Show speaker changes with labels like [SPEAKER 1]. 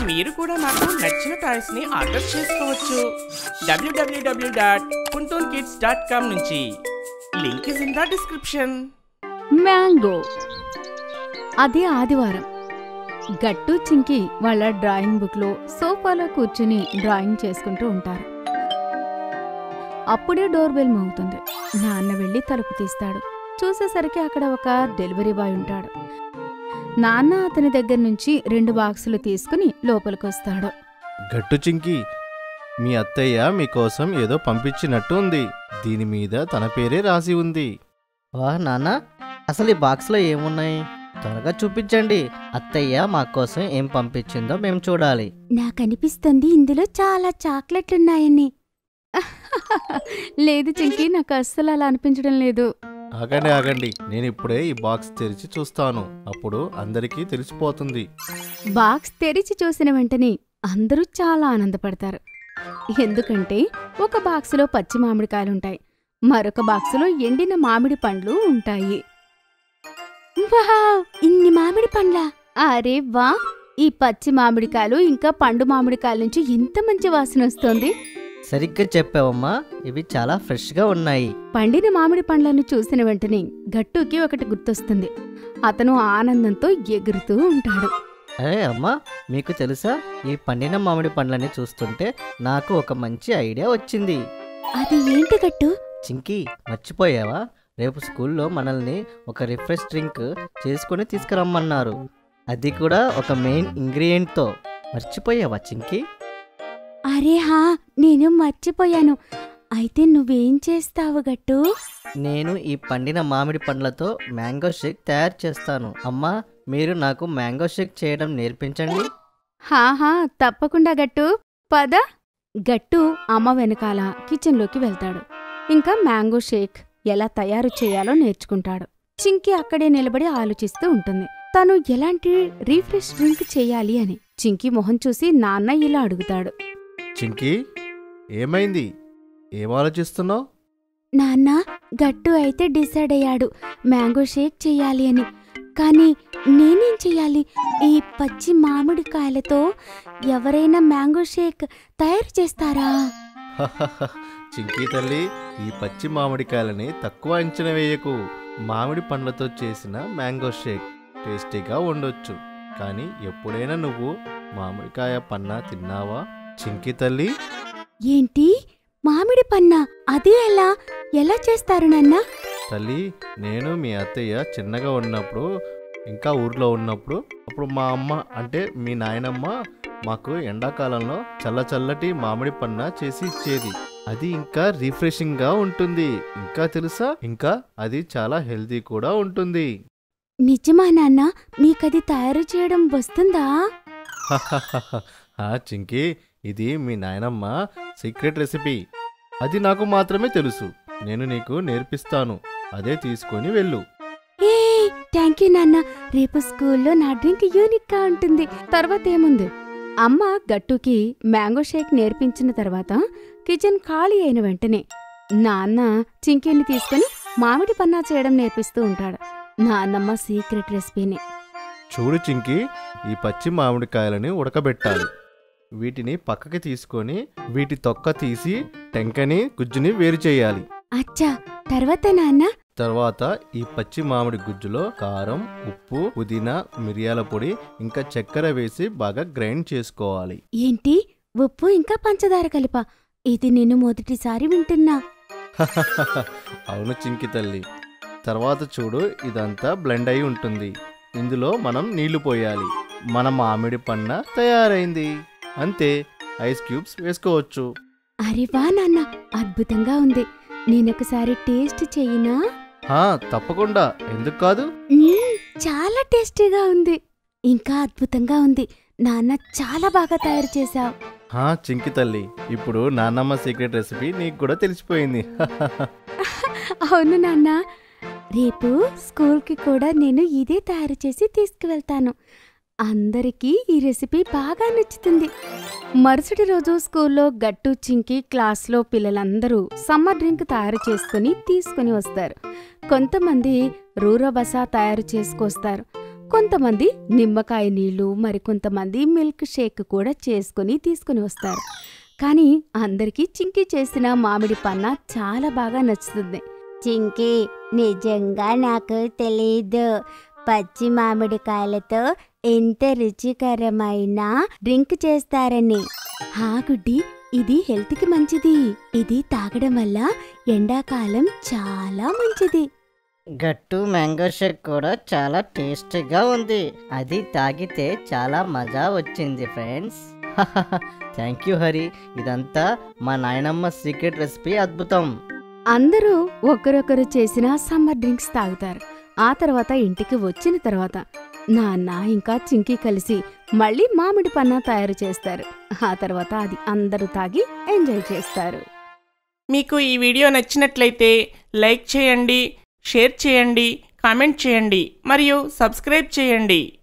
[SPEAKER 1] మీరు కూడా నాకు నచ్చిన టాయ్స్ ని ఆర్డర్ చేసుకోవచ్చు W W W dot kuntoon kids dot com నుంచి link is in the description
[SPEAKER 2] mango అది ఆదివారం గట్టు చింకి వాళ్ళ డ్రాయింగ్ బుక్లో సోఫాలో కూర్చుని డ్రాయింగ్ చేసుకుంటూ ఉంటారు అప్పుడే డోర్ బెల్ మోగుతుంది నాన్న వెళ్ళి తలుపు తీస్తాడు చూసేసరికి అక్కడ ఒక డెలివరీ బాయ్ ఉంటాడు నాన్న అతని దగ్గర నుంచి రెండు బాక్సులు తీసుకుని లోపలికి వస్తాడు
[SPEAKER 3] గట్టు చింకి మీ అత్తయ్య మీకోసం ఏదో పంపించినట్టు ఉంది దీని మీద తన పేరే రాసి ఉంది
[SPEAKER 4] వా నాన్న అసలు ఈ బాక్స్లో ఏమున్నాయి త్వరగా చూపించండి అత్తయ్య మా కోసం ఏం పంపించిందో మేము చూడాలి
[SPEAKER 2] నాకనిపిస్తుంది ఇందులో చాలా చాక్లెట్లున్నాయని లేదు చింకి నాకు అస్సలు అలా అనిపించడం లేదు
[SPEAKER 3] ఆగండి ఆగండి నేను ఇప్పుడే ఈ బాక్స్ తెరిచి చూస్తాను అప్పుడు అందరికీ తెలిసిపోతుంది
[SPEAKER 2] బాక్స్ తెరిచి చూసిన వెంటనే అందరూ చాలా ఆనందపడతారు ఎందుకంటే ఒక బాక్సులో పచ్చి మామిడికాయలుంటాయి మరొక బాక్సులో ఎండిన మామిడి పండ్లు ఉంటాయి వావ్ ఇన్ని మామిడి పండ్లా అరే వా ఈ పచ్చి మామిడికాయలు ఇంకా పండు మామిడికాయల నుంచి ఎంత మంచి వాసన వస్తోంది
[SPEAKER 4] సరిగ్గా చెప్పావమ్మా ఇవి చాలా ఫ్రెష్గా ఉన్నాయి
[SPEAKER 2] పండిన మామిడి పండ్లను చూసిన వెంటనే గట్టుకి ఒకటి గుర్తొస్తుంది అతను ఆనందంతో ఎగురుతూ ఉంటాడు
[SPEAKER 4] అరే అమ్మా మీకు తెలుసా ఈ పండిన మామిడి పండ్లని చూస్తుంటే నాకు ఒక మంచి ఐడియా వచ్చింది
[SPEAKER 2] అది ఏంటి గట్టు
[SPEAKER 4] చింకి మర్చిపోయావా రేపు స్కూల్లో మనల్ని ఒక రిఫ్రెష్ డ్రింక్ చేసుకొని తీసుకురమ్మన్నారు అది కూడా ఒక మెయిన్ ఇంగ్రీడియంట్తో మర్చిపోయావా చింకి
[SPEAKER 2] అరే హా నేను మర్చిపోయాను అయితే నువ్వేం చేస్తావు గట్టు
[SPEAKER 4] నేను ఈ పండిన మామిడి పండ్లతో మ్యాంగో షేక్ తయారు చేస్తాను అమ్మా మీరు నాకు మ్యాంగో షేక్ చేయడం నేర్పించండి
[SPEAKER 2] హాహా తప్పకుండా గట్టు పద గట్టు అమ్మ వెనకాల కిచెన్లోకి వెళ్తాడు ఇంకా మ్యాంగో షేక్ ఎలా తయారు చేయాలో నేర్చుకుంటాడు చింకి అక్కడే నిలబడి ఆలోచిస్తూ ఉంటుంది తను ఎలాంటి రీఫ్రెష్ డ్రింక్ చేయాలి అని చింకి మొహం చూసి నాన్న ఇలా అడుగుతాడు
[SPEAKER 3] చింకి ఏమైంది ఏం ఆలోచిస్తున్నావు
[SPEAKER 2] నాన్న గట్టు అయితే డిసైడ్ అయ్యాడు మ్యాంగో షేక్ చెయ్యాలి అని కానీ నేనేం చెయ్యాలి ఈ పచ్చి మామిడికాయలతో ఎవరైనా మ్యాంగో షేక్ తయారు చేస్తారా
[SPEAKER 3] చింకి తల్లి ఈ పచ్చి మామిడికాయలని తక్కువ అంచనా వేయకు మామిడి పండ్లతో చేసిన మ్యాంగో షేక్ టేస్టీగా ఉండొచ్చు కానీ ఎప్పుడైనా నువ్వు మామిడికాయ పన్నా తిన్నావా చింకి తల్లి
[SPEAKER 2] ఏంటి మామిడి పన్నా అది ఎలా ఎలా చేస్తారు నాన్న
[SPEAKER 3] తల్లి నేను మీ అత్తయ్య చిన్నగా ఉన్నప్పుడు ఇంకా ఊర్లో ఉన్నప్పుడు అప్పుడు మా అమ్మ అంటే మీ నాయనమ్మ మాకు ఎండాకాలంలో చల్ల చల్లటి మామిడి పన్న చేసి ఇచ్చేది అది ఇంకా రిఫ్రెషింగ్ గా ఉంటుంది ఇంకా తెలుసా ఇంకా అది చాలా హెల్తీ కూడా ఉంటుంది
[SPEAKER 2] నిజమా నాన్న మీకది తయారు చేయడం వస్తుందా
[SPEAKER 3] ఆ చింకి ఇది మీ నాయనమ్మ సీక్రెట్ రెసిపీ అది నాకు మాత్రమే తెలుసు నేను నీకు నేర్పిస్తాను అదే తీసుకొని వెళ్ళు
[SPEAKER 2] ఏ థ్యాంక్ యూ నాన్న రేపు స్కూల్లో నా డ్రింక్ యూనిక్ గా ఉంటుంది తర్వాత ఏముంది అమ్మ గట్టుకి మ్యాంగో షేక్ నేర్పించిన తర్వాత కిచెన్ ఖాళీ అయిన వెంటనే నాన్న చింకిని తీసుకుని మామిడి పన్నా చేయడం నేర్పిస్తూ ఉంటాడు నాన్నమ్మ సీక్రెట్ రెసిపీని
[SPEAKER 3] చూడు చింకి ఈ పచ్చి మామిడికాయలని ఉడకబెట్టాలి వీటిని పక్కకి తీసుకొని వీటి తొక్క తీసి టెంకని గుజ్జుని వేరు చేయాలి
[SPEAKER 2] అచ్చా తర్వాత నాన్న
[SPEAKER 3] తర్వాత ఈ పచ్చి మామిడి గుజ్జులో కారం ఉప్పు పుదీనా మిరియాల పొడి ఇంకా చక్కెర వేసి బాగా గ్రైండ్ చేసుకోవాలి
[SPEAKER 2] ఏంటి ఉప్పు ఇంకా పంచదార కలిపా ఇది నేను మొదటిసారి వింటున్నా
[SPEAKER 3] అవును చింకి తల్లి తర్వాత చూడు ఇదంతా బ్లెండ్ అయి ఉంటుంది ఇందులో మనం నీళ్లు పోయాలి మన మామిడి పన్న తయారైంది అంతే ఐస్ క్యూబ్స్ వేసుకోవచ్చు
[SPEAKER 2] అరే వా నాన్న అద్భుతంగా ఉంది నేనొకసారి టేస్ట్ చెయ్యినా
[SPEAKER 3] ఆ, తప్పకుండా ఎందుకు కాదు
[SPEAKER 2] మ్మ్, చాలా టేస్టీగా ఉంది ఇంకా అద్భుతంగా ఉంది నాన్న చాలా బాగా తయారు చేశావు
[SPEAKER 3] హా చింకి తల్లి ఇప్పుడు నాన్నమ్మ సీక్రెట్ రెసిపీ నీకు కూడా తెలిసిపోయింది
[SPEAKER 2] అవును నాన్న రేపు స్కూల్కి కూడా నేను ఇదే తయారు చేసి తీసుకువెళ్తాను అందరికీ ఈ రెసిపీ బాగా నచ్చుతుంది మరుసటి రోజు స్కూల్లో గట్టు చింకి క్లాస్లో పిల్లలందరూ సమ్మర్ డ్రింక్ తయారు చేసుకుని తీసుకుని వస్తారు కొంతమంది రూరబసా తయారు చేసుకొస్తారు కొంతమంది నిమ్మకాయ నీళ్లు మరికొంతమంది మిల్క్ షేక్ కూడా చేసుకుని తీసుకుని వస్తారు కానీ అందరికీ చింకి చేసిన మామిడి పన్న చాలా బాగా నచ్చుతుంది
[SPEAKER 5] చింకి నిజంగా నాకు తెలీదు పచ్చి మామిడికాయలతో ఎంత రుచికరమైన డ్రింక్ చేస్తారని
[SPEAKER 2] హా గుడ్డి ఇది హెల్త్కి మంచిది ఇది తాగడం వల్ల ఎండాకాలం చాలా మంచిది
[SPEAKER 4] గట్టు మ్యాంగో షేక్ కూడా చాలా టేస్టీగా ఉంది అది తాగితే చాలా మజా వచ్చింది ఫ్రెండ్స్ థ్యాంక్ యూ హరి ఇదంతా మా నాయనమ్మ సీక్రెట్ రెసిపీ అద్భుతం
[SPEAKER 2] అందరూ ఒకరొకరు చేసిన సమ్మర్ డ్రింక్స్ తాగుతారు ఆ తర్వాత ఇంటికి వచ్చిన తర్వాత నాన్న ఇంకా చింకి కలిసి మళ్ళీ మామిడి పన్నా తయారు చేస్తారు ఆ తర్వాత అది అందరూ తాగి ఎంజాయ్ చేస్తారు
[SPEAKER 1] మీకు ఈ వీడియో నచ్చినట్లయితే లైక్ చేయండి షేర్ చేయండి కామెంట్ చేయండి మరియు సబ్స్క్రైబ్ చేయండి